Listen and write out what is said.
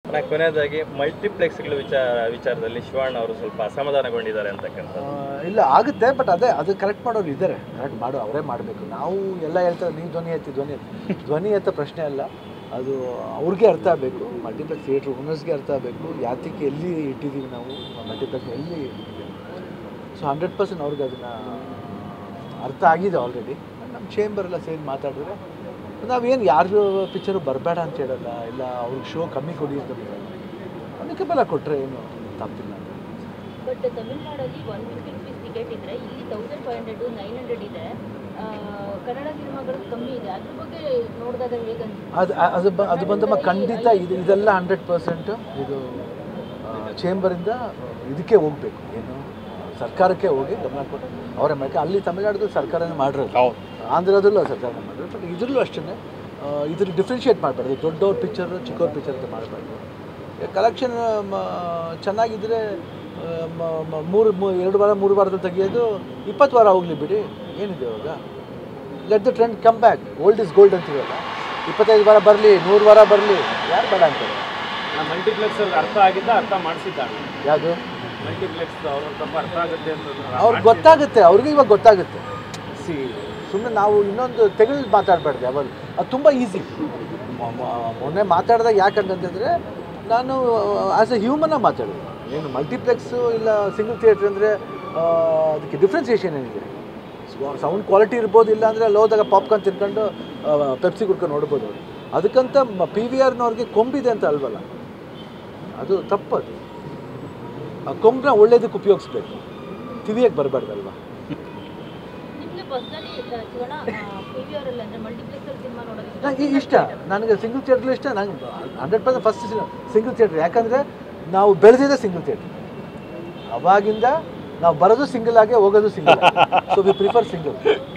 ನಾ ಕೊನೆಯದಾಗಿ ಮಲ್ಟಿಪ್ಲೆಕ್ಸ್ಗಳ ವಿಚಾರ ವಿಚಾರದಲ್ಲಿ ಶಿವಣ್ಣ ಅವರು ಸ್ವಲ್ಪ ಅಸಮಾಧಾನಗೊಂಡಿದ್ದಾರೆ ಅಂತಕ್ಕಂಥ ಆ, ಇಲ್ಲ ಆಗುತ್ತೆ ಬಟ್ ಅದೇ ಅದು ಕರೆಕ್ಟ್ ಮಾಡೋರು ಇದ್ದಾರೆ ಕರೆಕ್ಟ್ ಮಾಡೋ ಅವರೇ ಮಾಡಬೇಕು ನಾವು ಎಲ್ಲ ಹೇಳ್ತಾರೆ ನೀವು ಧ್ವನಿ ಎತ್ತಿ ಧ್ವನಿ ಎತ್ತಿ ಧ್ವನಿ ಎತ್ತ ಪ್ರಶ್ನೆ ಅಲ್ಲ ಅದು ಅವ್ರಿಗೆ ಅರ್ಥ ಆಗಬೇಕು ಮಲ್ಟಿಪ್ಲೆಕ್ಸ್ ಥಿಯೇಟ್ರ್ ಓನರ್ಸ್ಗೆ ಅರ್ಥ ಆಗಬೇಕು ಯಾತಕ್ಕೆ ಎಲ್ಲಿ ಇಟ್ಟಿದ್ದೀವಿ ನಾವು ಮಲ್ಟಿಪ್ಲೆಕ್ಸ್ ಎಲ್ಲಿ ಇಟ್ಟಿದ್ದೀವಿ ಸೊ ಹಂಡ್ರೆಡ್ ಪರ್ಸೆಂಟ್ ಅವ್ರಿಗೆ ಅದನ್ನು ಅರ್ಥ ಆಗಿದೆ ಆಲ್ರೆಡಿ ನಮ್ಮ ಚೇಂಬರ್ ಎಲ್ಲ ಸೇರಿ ಮಾತಾಡಿದ್ರೆ ನಾವೇನು ಯಾರು ಪಿಕ್ಚರು ಬರಬೇಡ ಅಂತ ಹೇಳಲ್ಲ ಇಲ್ಲ ಅವ್ರಿಗೆ ಶೋ ಕಮ್ಮಿ ಕೊಡಿ ಅಂತ ಹೇಳಲ್ಲ ಅದಕ್ಕೆ ಬೆಲೆ ಕೊಟ್ಟರೆ ಏನು ತಪ್ಪಿಲ್ಲ ಬಟ್ ತಮಿಳ್ನಾಡಲ್ಲಿ ಒನ್ ಫಿಫ್ಟಿ ರುಪೀಸ್ ಟಿಕೆಟ್ ಇದ್ರೆ ಇಲ್ಲಿ thousand five hundred nine hundred ಇದೆ ಆ, ಕನ್ನಡ ಸಿನಿಮಾಗಳು ಕಮ್ಮಿ ಇದೆ ಅದ್ರ ಬಗ್ಗೆ ನೋಡಿದಾಗ ಹೇಗೆ ಅದು ಅದು ಬ- ಅದು ಬಂದಮ್ಮ ಖಂಡಿತ ಇದು ಇದೆಲ್ಲ ಹಂಡ್ರೆಡ್ ಪರ್ಸೆಂಟ್ ಇದು ಚೇಂಬರಿಂದ ಇದಕ್ಕೆ ಹೋಗಬೇಕು ಏನು ಸರ್ಕಾರಕ್ಕೆ ಹೋಗಿ ಗಮನ ಕೊಟ್ಟು ಅವರ ಮೇಲೆ ಅಲ್ಲಿ ತಮಿಳ್ನಾಡಲ್ಲಿ ಸರ್ಕಾರನೇ ಮಾಡಿರೋದು ಹೌದು ಆಂಧ್ರದಲ್ಲೂ ಸರ್ಕಾರ ಮಾಡಿರೋದು ಬಟ್ ಇದರಲ್ಲೂ ಅಷ್ಟೇ ಇದ್ರ ಡಿಫ್ರೆನ್ಷಿಯೇಟ್ ಮಾಡಬಾರ್ದು ದೊಡ್ಡವ್ರ ಪಿಕ್ಚರ್ ಚಿಕ್ಕವ್ರ ಪಿಕ್ಚರ್ ಅಂತ ಮಾಡಬಾರ್ದು ಕಲೆಕ್ಷನ್ ಚೆನ್ನಾಗಿದ್ದರೆ ಮೂರು ಮೂ- ಎರಡು ವಾರ ಮೂರು ವಾರದಲ್ಲಿ ತೆಗಿಯೋದು ಇಪ್ಪತ್ತು ವಾರ ಹೋಗಲಿ ಬಿಡಿ ಏನಿದೆ ಇವಾಗ let the trend come back old is gold ಅಂತೀವಲ್ಲ ಇಪ್ಪತ್ತೈದು ವಾರ ಬರಲಿ ನೂರು ವಾರ ಬರಲಿ ಯಾರು ಬೇಡ ಅಂತಾರೆ ಮಲ್ಟಿಪ್ಲೆಕ್ಸ್ ಅಲ್ಲಿ ಅರ್ಥ ಆಗಿದ್ದ ಅರ್ಥ ಮಾಡಿಸಿದ್ದಾನೆ ಯಾವುದು ಮಲ್ಟಿಪ್ಲೆಕ್ಸ್ ಅವ್ರ ಸ್ವಲ್ಪ ಅರ್ಥ ಆಗುತ್ತೆ ಅಂತ ಅವ್ರಿಗೆ ಗೊತ್ತಾಗುತ್ತೆ ಅವ್ರಿಗೆ ಇವಾಗ ಗೊತ್ತಾಗುತ್ತೆ ಸಿ ಸುಮ್ಮನೆ ನಾವು ಇನ್ನೊಂದು ತೆಗೆದು ಮಾತಾಡಬಾರ್ದು ಯಾವಾಗ ಅದು ತುಂಬ ಈಸಿ ಮೊನ್ನೆ ಮಾತಾಡಿದಾಗ ಯಾಕಂತಂದರೆ ನಾನು ಆ್ಯಸ್ ಎ ಹ್ಯೂಮನಾಗಿ ಮಾತಾಡಿದೆ ಏನು ಮಲ್ಟಿಪ್ಲೆಕ್ಸು ಇಲ್ಲ ಸಿಂಗಲ್ ಥಿಯೇಟ್ರ್ ಅಂದರೆ ಅದಕ್ಕೆ ಡಿಫ್ರೆನ್ಸಿಯೇಷನ್ ಏನಿದೆ ಸೌಂಡ್ ಕ್ವಾಲಿಟಿ ಇರ್ಬೋದು ಇಲ್ಲ ಅಂದರೆ ಅಲ್ಲಿ ಹೋದಾಗ ಪಾಪ್ಕಾರ್ನ್ ತಿನ್ಕೊಂಡು ಪೆಪ್ಸಿ ಕುಡ್ಕೊಂಡು ನೋಡ್ಬೋದು ಅವ್ರು ಅದಕ್ಕಂತ ಪಿ ವಿ ಆರ್ನವ್ರಿಗೆ ಕೊಂಬಿದೆ ಅಂತ ಅಲ್ವಲ್ಲ ಅದು ತಪ್ಪದು ಆ ಕೊಂಬನ್ನ ಒಳ್ಳೇದಕ್ಕೆ ಉಪಯೋಗಿಸ್ಬೇಕು ತಿವಿಯಕ್ಕೆ ಬರಬಾರ್ದಲ್ವಾ ನಿಮಗೆ ಪರ್ಸನಲಿ ಶಿವಣ್ಣ ಪಿ ವಿ ಅವರಲ್ಲಿ ಅಂದರೆ ಮಲ್ಟಿಪ್ಲೆಕ್ಸಲ್ಲಿ ಸಿನಿಮಾ ನೋಡೋದು ನನಗೆ ಇಷ್ಟ ನನಗೆ ಸಿಂಗಲ್ ಥಿಯೇಟ್ರ್ ಇಷ್ಟ ನಂಗೆ hundred percent first single theatre ಯಾಕಂದರೆ ನಾವು ಬೆಳೆದಿದ್ದೆ ಸಿಂಗಲ್ ಥಿಯೇಟ್ರ್ ಅವಾಗಿಂದ ನಾವು ಬರೋದು ಸಿಂಗಲ್ ಆಗಿ ಹೋಗೋದು single so we prefer single